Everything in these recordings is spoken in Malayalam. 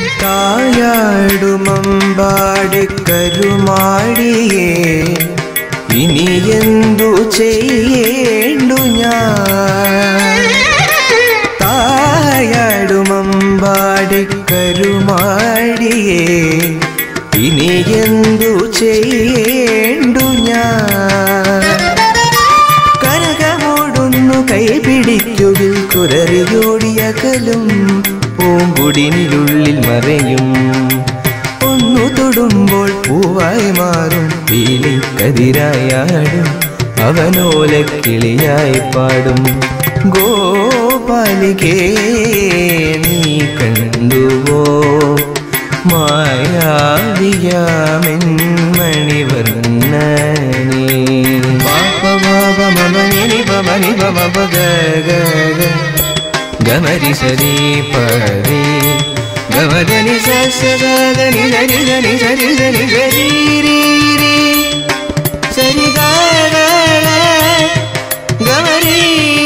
തായാടുമമ്പാടി കരുമാടിയേ ഇനി എന്തു ചെയ്യേണ്ടു ഞാൻ തായാടുമമ്പാടി കരുമാടിയേ ഇനി എന്തു ചെയ്യേണ്ടു ഞാൻ കനകമോടൊന്നു കൈപിടിക്കുകിൽ കുരറിയോടിയകലും പൂങ്കുടിനുള്ളിൽ മറയും ഒന്നു തൊടുമ്പോൾ പൂവായി മാറും പീലിക്കതിരായാടും അവനോല കിളിയായി പാടും ഗോപാലികേ നീ കണ്ടുവോ മായാവിയാമെൻ മണിവർണ്ണനേ പാപ പാപ മമ നിനി പമ നി പമ പ ഗ ഗ ഗ ഗമരി സരി പരി ഗമദനി സ സ ഗ ഗ നി ധനി ധനി സരി ധനി സരി രി രി സരി ഗ ഗ ഗ ഗമരി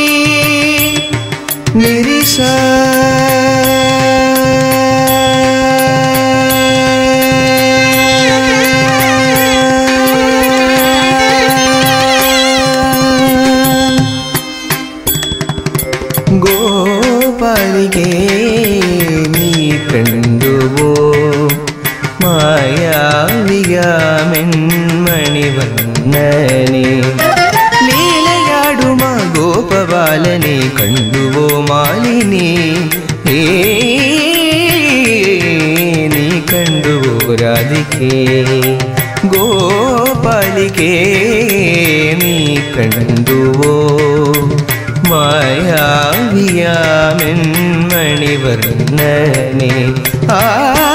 നിരി സ ഗോപാലികേ നീ കണ്ടുവോ മായാവികാമെൻ മണിവർണ്ണനെ ലീലയാടുമാ ഗോപബാലനെ കണ്ടുവോ മാലിനി ഏ നീ കണ്ടുവോ രാധികേ ഗോപാലികേ നീ കണ്ടുവോ മായാവിയാമെൻ മണിവർണ്ണനെ ആ